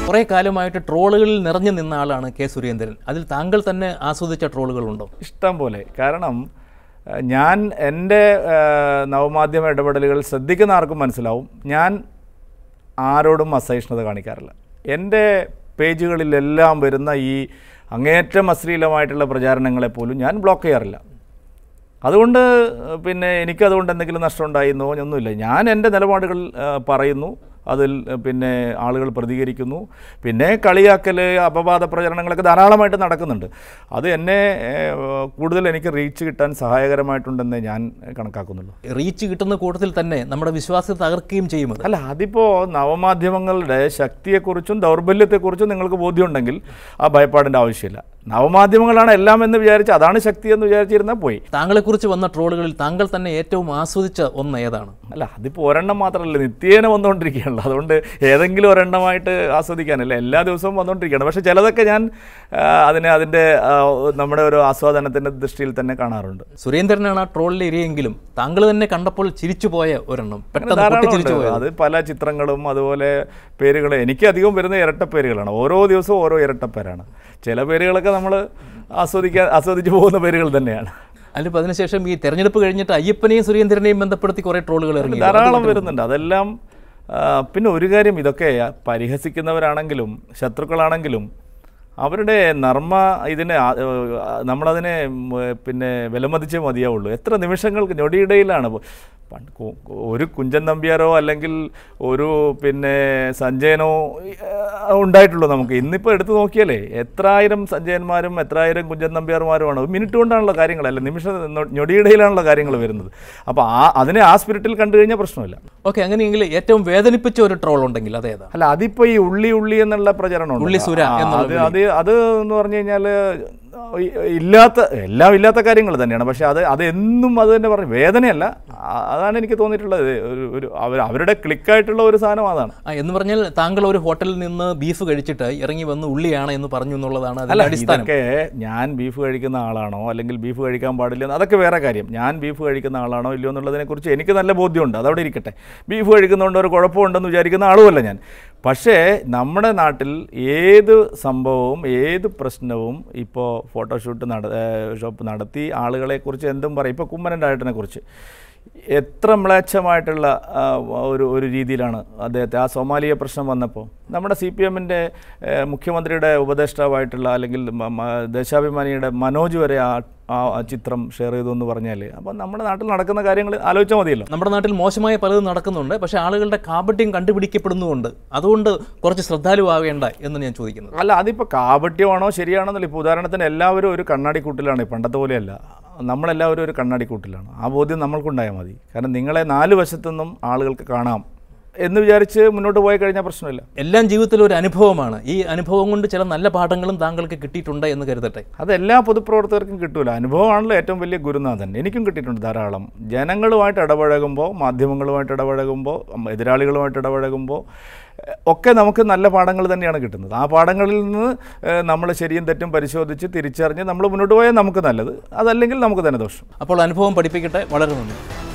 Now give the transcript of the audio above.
കുറേ കാലമായിട്ട് ട്രോളുകളിൽ നിറഞ്ഞു നിന്ന ആളാണ് കെ സുരേന്ദ്രൻ അതിൽ താങ്കൾ തന്നെ ആസ്വദിച്ച ട്രോളുകളുണ്ടോ ഇഷ്ടം പോലെ കാരണം ഏഹ്, ഞാൻ എൻ്റെ ഏഹ്, നവമാധ്യമ ഇടപെടലുകൾ ശ്രദ്ധിക്കുന്ന ആർക്കും മനസ്സിലാവും ഞാൻ ആരോടും അസഹിഷ്ണുത കാണിക്കാറില്ല എൻ്റെ പേജുകളിലെല്ലാം വരുന്ന ഈ അങ്ങേയറ്റം അശ്ലീലമായിട്ടുള്ള പ്രചാരണങ്ങളെ പോലും ഞാൻ ബ്ലോക്ക് ചെയ്യാറില്ല അതുകൊണ്ട് ഏഹ്, പിന്നെ എനിക്കതുകൊണ്ട് എന്തെങ്കിലും നഷ്ടം ഉണ്ടായിരുന്നോ ഒന്നുമില്ല ഞാൻ എൻ്റെ നിലപാടുകൾ ഏഹ്, പറയുന്നു അതിൽ ഏഹ്, പിന്നെ ആളുകൾ പ്രതികരിക്കുന്നു പിന്നെ കളിയാക്കൽ അപവാദ പ്രചരണങ്ങളൊക്കെ ധാരാളമായിട്ട് നടക്കുന്നുണ്ട് അത് എന്നെ ഏഹ്, കൂടുതൽ എനിക്ക് റീച്ച് കിട്ടാൻ സഹായകരമായിട്ടുണ്ടെന്നേ ഞാൻ കണക്കാക്കുന്നുള്ളൂ റീച്ച് കിട്ടുന്ന കൂട്ടത്തിൽ തന്നെ നമ്മുടെ വിശ്വാസത്തെ തകർക്കുകയും ചെയ്യും അത് അല്ല അതിപ്പോൾ നവമാധ്യമങ്ങളുടെ ശക്തിയെക്കുറിച്ചും ദൗർബല്യത്തെക്കുറിച്ചും നിങ്ങൾക്ക് ബോധ്യമുണ്ടെങ്കിൽ ആ ഭയപ്പാടിൻ്റെ ആവശ്യമില്ല നവമാധ്യമങ്ങളാണ് എല്ലാം എന്ന് വിചാരിച്ച് അതാണ് ശക്തി എന്ന് വിചാരിച്ചിരുന്നാൽ പോയി താങ്കളെക്കുറിച്ച് വന്ന ട്രോളുകളിൽ താങ്കൾ തന്നെ ഏറ്റവും ആസ്വദിച്ച ഒന്ന് ഏതാണ് അല്ല അതിപ്പോൾ ഒരെണ്ണം മാത്രമല്ല നിത്യേന വന്നുകൊണ്ടിരിക്കുകയാണല്ലോ അതുകൊണ്ട് ഏതെങ്കിലും ഒരെണ്ണമായിട്ട് ആസ്വദിക്കാനല്ല എല്ലാ ദിവസവും വന്നുകൊണ്ടിരിക്കുകയാണ് പക്ഷേ ചിലതൊക്കെ ഞാൻ ആ, അതിനെ അതിൻ്റെ ആ, നമ്മുടെ ഒരു ആസ്വാദനത്തിൻ്റെ ദൃഷ്ടിയിൽ തന്നെ കാണാറുണ്ട് സുരേന്ദ്രനാണ് ആ ട്രോളിൽ ഇരിയെങ്കിലും താങ്കൾ തന്നെ കണ്ടപ്പോൾ ചിരിച്ചുപോയ ഒരെണ്ണം അങ്ങനെ പെട്ടെന്ന് ധാരാളം പൊട്ടിച്ചിരിച്ചു ഉണ്ട്. പോയത് അത് പല ചിത്രങ്ങളും അതുപോലെ പേരുകൾ എനിക്ക് അധികം വരുന്ന ഇരട്ടപ്പേരുകളാണ് ഓരോ ദിവസവും ഓരോ ഇരട്ടപ്പേരാണ് ചില പേരുകളൊക്കെ നമ്മൾ ആസ്വദിക്കാൻ ആസ്വദിച്ചു പോകുന്ന പേരുകൾ തന്നെയാണ് അതിലിപ്പോൾ അതിനുശേഷം ഈ തെരഞ്ഞെടുപ്പ് കഴിഞ്ഞിട്ട് അയ്യപ്പനെയും സുരേന്ദ്രനെയും ബന്ധപ്പെടുത്തി കുറേ ട്രോളുകൾ ഇറങ്ങി ധാരാളം വരുന്നുണ്ട് അതെല്ലാം ആ, പിന്നെ ഒരു കാര്യം ഇതൊക്കെ പരിഹസിക്കുന്നവരാണെങ്കിലും ശത്രുക്കളാണെങ്കിലും അവരുടെ നർമ്മ ഇതിനെ ആ, ആ, നമ്മളതിനെ ഉം, പിന്നെ വിലമതിച്ചേ മതിയാവുള്ളൂ എത്ര നിമിഷങ്ങൾക്ക് ഞൊടിയിടയിലാണ് പണ്ട് കു- ഒരു കുഞ്ചൻ നമ്പ്യാരോ അല്ലെങ്കിൽ ഒരു പിന്നെ സഞ്ജയനോ ആ, ഉണ്ടായിട്ടുള്ളൂ നമുക്ക് ഇന്നിപ്പോൾ എടുത്തു നോക്കിയാലേ എത്രായിരം സഞ്ജയന്മാരും എത്രായിരം കുഞ്ചൻ നമ്പ്യാർമാരുമാണ് ഒരു മിനിറ്റ് കൊണ്ടാണല്ലോ കാര്യങ്ങളല്ല നിമിഷ ഞൊടിയിടയിലാണല്ലോ കാര്യങ്ങൾ വരുന്നത് അപ്പോൾ ആ അതിനെ ആ സ്പിരിറ്റിൽ കണ്ടു കഴിഞ്ഞാൽ പ്രശ്നമില്ല ഓക്കെ അങ്ങനെയെങ്കിൽ ഏറ്റവും വേദനിപ്പിച്ച ഒരു ട്രോൾ ഉണ്ടെങ്കിൽ അതേതാ അല്ല അതിപ്പോ ഈ ഉള്ളി ഉള്ളി എന്നുള്ള പ്രചരണം ഉള്ളി സുര എന്നുള്ള അത് അത് അത് എന്ന് പറഞ്ഞു കഴിഞ്ഞാൽ ഇല്ലാത്ത എല്ലാം ഇല്ലാത്ത കാര്യങ്ങൾ തന്നെയാണ് പക്ഷെ അത് അത് എന്നും അത് തന്നെ പറഞ്ഞു വേദനയല്ല ആ- അതാണ് എനിക്ക് തോന്നിയിട്ടുള്ളത് ഒരു ഒരു അവർ അവരുടെ ക്ലിക്കായിട്ടുള്ള ഒരു സാധനം അതാണ് ആ എന്ന് പറഞ്ഞാൽ താങ്കൾ ഒരു ഹോട്ടലിൽ നിന്ന് ബീഫ് കഴിച്ചിട്ട് ഇറങ്ങി വന്ന് ഉള്ളിയാണ് എന്ന് പറഞ്ഞു എന്നുള്ളതാണ് അല്ല അതിന്റെ അടിസ്ഥാനം ഇതൊക്കെ ഞാൻ ബീഫ് കഴിക്കുന്ന ആളാണോ അല്ലെങ്കിൽ ബീഫ് കഴിക്കാൻ പാടില്ല എന്ന് അതൊക്കെ വേറെ കാര്യം ഞാൻ ബീഫ് കഴിക്കുന്ന ആളാണോ ഇല്ലയോ എന്നുള്ളതിനെ കുറിച്ച് എനിക്ക് നല്ല ബോധ്യമുണ്ട് അതവിടെ ഇരിക്കട്ടെ ബീഫ് കഴിക്കുന്നതുകൊണ്ട് ഒരു കുഴപ്പമുണ്ടെന്ന് വിചാരിക്കുന്ന ആളുമല്ല ഞാൻ പക്ഷേ നമ്മുടെ നാട്ടിൽ ഏത് സംഭവവും ഏത് പ്രശ്നവും ഇപ്പോൾ ഫോട്ടോഷൂട്ട് നട ഏഹ് ഷോപ്പ് നടത്തി ആളുകളെക്കുറിച്ച് എന്തും പറയും ഇപ്പോൾ കുമ്മനൻ രാജേട്ടനെ കുറിച്ച് എത്ര മ്ലേച്ഛമായിട്ടുള്ള ആ, ഒരു ഒരു രീതിയിലാണ് അദ്ദേഹത്തെ ആ സോമാലിയ പ്രശ്നം വന്നപ്പോൾ നമ്മുടെ സി പി എമ്മിൻ്റെ മുഖ്യമന്ത്രിയുടെ ഉപദേഷ്ടാവായിട്ടുള്ള അല്ലെങ്കിൽ മ- മ- ദേശാഭിമാനിയുടെ മനോജ് വരെ ആ ആ ചിത്രം ഷെയർ ചെയ്തു എന്ന് പറഞ്ഞാൽ അപ്പോൾ നമ്മുടെ നാട്ടിൽ നടക്കുന്ന കാര്യങ്ങൾ ആലോചിച്ചാൽ മതിയല്ലോ നമ്മുടെ നാട്ടിൽ മോശമായ പലതും നടക്കുന്നുണ്ട് പക്ഷേ ആളുകളുടെ കാപട്യം കണ്ടുപിടിക്കപ്പെടുന്നുമുണ്ട് അതുകൊണ്ട് കുറച്ച് ശ്രദ്ധാലുവാകേണ്ട എന്ന് ഞാൻ ചോദിക്കുന്നത് അല്ല അതിപ്പോൾ കാപട്യമാണോ ശരിയാണോന്നല്ല ഇപ്പോൾ ഉദാഹരണത്തിന് എല്ലാവരും ഒരു കണ്ണാടിക്കൂട്ടിലാണ് പണ്ടത്തെ പോലെയല്ല നമ്മളെല്ലാവരും ഒരു കണ്ണാടിക്കൂട്ടിലാണ് ആ ബോധ്യം നമ്മൾക്കുണ്ടായാൽ മതി കാരണം നിങ്ങളെ നാല് വശത്തുനിന്നും ആളുകൾക്ക് കാണാം എന്ന് വിചാരിച്ച് മുന്നോട്ട് പോയി കഴിഞ്ഞാൽ പ്രശ്നമില്ല എല്ലാം ജീവിതത്തിൽ ഒരു അനുഭവമാണ് ഈ അനുഭവം കൊണ്ട് ചില നല്ല പാഠങ്ങളും താങ്കൾക്ക് കിട്ടിയിട്ടുണ്ട് എന്ന് കരുതട്ടെ അത് എല്ലാ പൊതുപ്രവർത്തകർക്കും കിട്ടൂല അനുഭവമാണല്ലോ ഏറ്റവും വലിയ ഗുരുനാഥൻ എനിക്കും കിട്ടിയിട്ടുണ്ട് ധാരാളം ജനങ്ങളുമായിട്ട് ഇടപഴകുമ്പോൾ മാധ്യമങ്ങളുമായിട്ട് ഇടപഴകുമ്പോൾ ഉം, എതിരാളികളുമായിട്ട് ഇടപഴകുമ്പോൾ ഏഹ്, ഒക്കെ നമുക്ക് നല്ല പാഠങ്ങൾ തന്നെയാണ് കിട്ടുന്നത് ആ പാഠങ്ങളിൽ നിന്ന് നമ്മൾ ശരിയും തെറ്റും പരിശോധിച്ച് തിരിച്ചറിഞ്ഞ് നമ്മൾ മുന്നോട്ട് പോയാൽ നമുക്ക് നല്ലത് അതല്ലെങ്കിൽ നമുക്ക് തന്നെ ദോഷം അപ്പോൾ അനുഭവം പഠിപ്പിക്കട്ടെ വളരെ നന്ദി